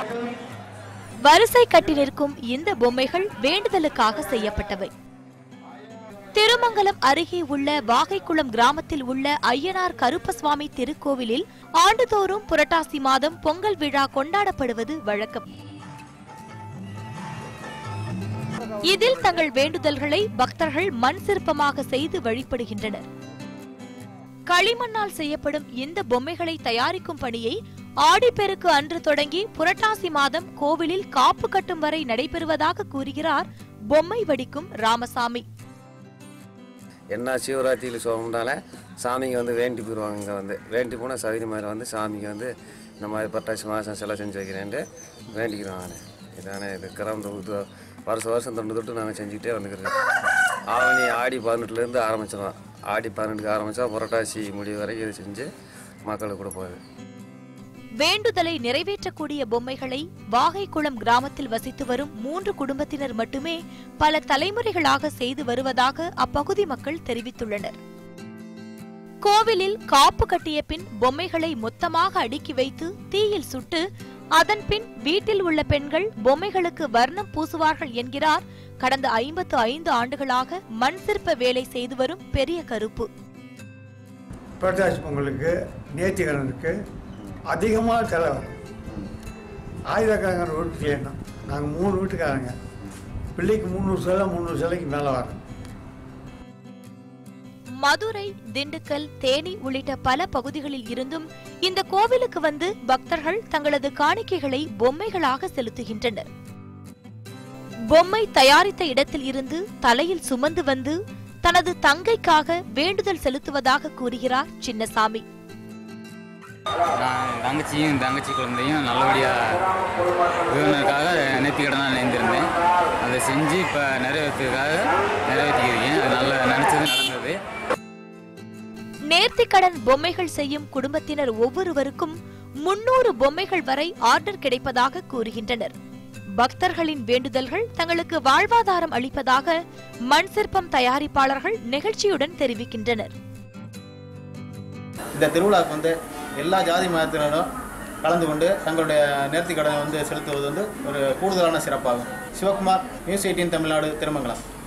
வரிசை கட்டி நிற்கும் இந்த பொம்மைகள் வேண்டுதலுக்காக செய்யப்பட்டவை திருமங்கலம் அருகே உள்ள வாகைக்குளம் கிராமத்தில் உள்ள ஐயனார் கருப்பசுவாமி திருக்கோவிலில் ஆண்டுதோறும் புரட்டாசி மாதம் பொங்கல் விழா கொண்டாடப்படுவது வழக்கம் இதில் தங்கள் வேண்டுதல்களை பக்தர்கள் மண் சிற்பமாக செய்து வழிபடுகின்றனர் களிமண்ணால் செய்யப்படும் இந்த பொம்மைகளை தயாரிக்கும் பணியை ஆடிப்பெருக்கு அன்று தொடங்கி புரட்டாசி மாதம் கோவிலில் காப்பு கட்டும் வரை நடைபெறுவதாக கூறுகிறார் பொம்மை வடிக்கும் ராமசாமி என்ன சிவராத்திரியில் சோகம்னால சாமிங்க வந்து வேண்டி போயிடுவாங்க இங்கே வந்து வேண்டி போனால் சவிரி மாதிரி வந்து சாமிக்கு வந்து இந்த மாதிரி பட்டாசி மாதம் சிலை செஞ்சு வைக்கிறேன்ட்டு வேண்டிக்கிறாங்க இதானே இது கிராம இது வருஷம் வருஷம் தொண்டு தொட்டு நாங்கள் செஞ்சுக்கிட்டே வந்துக்கிறோம் ஆவணி ஆடி பதினெட்டுலேருந்து ஆரம்பிச்சிடும் ஆடி பதினெட்டுக்கு ஆரம்பித்தா புரட்டாசி முடிவு வரைக்கும் இது செஞ்சு மக்களுக்கு கொடுப்போம் இது வேண்டுதலை நிறைவேற்றக்கூடிய பொம்மைகளை வாகைக்குளம் கிராமத்தில் வசித்து வரும் மூன்று குடும்பத்தினர் மட்டுமே பல தலைமுறைகளாக செய்து வருவதாக அப்பகுதி மக்கள் தெரிவித்துள்ளனர் கோவிலில் காப்பு கட்டிய பின் பொம்மைகளை மொத்தமாக அடுக்கி வைத்து தீயில் சுட்டு அதன் பின் வீட்டில் உள்ள பெண்கள் பொம்மைகளுக்கு வர்ணம் பூசுவார்கள் என்கிறார் கடந்த ஐம்பத்து ஐந்து ஆண்டுகளாக மண் சிற்ப வேலை செய்து வரும் பெரிய கருப்பு புரட்டாசி பொங்கலுக்கு நேர்த்திக்கடனுக்கு அதிகமாக செலவு ஆயுதக்காரங்க வீட்டு செய்யணும் நாங்கள் மூணு வீட்டுக்காரங்க பிள்ளைக்கு முந்நூறு சிலை முந்நூறு சிலைக்கு மேலே வரோம் மதுரை திண்டுக்கல் தேனி உள்ளிட்ட பல பகுதிகளில் இருந்தும் இந்த கோவிலுக்கு வந்து பக்தர்கள் தங்களது காணிக்கைகளை பொம்மைகளாக செலுத்துகின்றனர் பொம்மை தயாரித்த இடத்தில் இருந்து தலையில் சுமந்து வந்து தனது தங்கைக்காக வேண்டுதல் செலுத்துவதாக கூறுகிறார் சின்னசாமி நான் தங்கச்சியும் தங்கச்சி குழந்தையும் நல்லபடியாக விவனருக்காக நேர்த்தி கடனாக நேர்ந்திருந்தேன் அதை செஞ்சு இப்போ நிறைவேற்றுறதுக்காக நிறைவேற்றிக்கிறீங்க அது நல்லா நினச்சது நடந்தது நேர்த்திக்கடன் பொம்மைகள் செய்யும் குடும்பத்தினர் ஒவ்வொருவருக்கும் முன்னூறு பொம்மைகள் வரை ஆர்டர் கிடைப்பதாக கூறுகின்றனர் பக்தர்களின் வேண்டுதல்கள் தங்களுக்கு வாழ்வாதாரம் அளிப்பதாக மண் சிற்பம் தயாரிப்பாளர்கள் நெகிழ்ச்சியுடன் தெரிவிக்கின்றனர் இந்த திருவிழாவுக்கு வந்து எல்லா ஜாதி மதத்தினரும் கலந்து கொண்டு தங்களுடைய நேர்த்தி கடனை வந்து செலுத்துவது வந்து ஒரு கூடுதலான சிறப்பாகும் சிவகுமார் நியூஸ் எயிட்டீன் தமிழ்நாடு திருமங்கலம்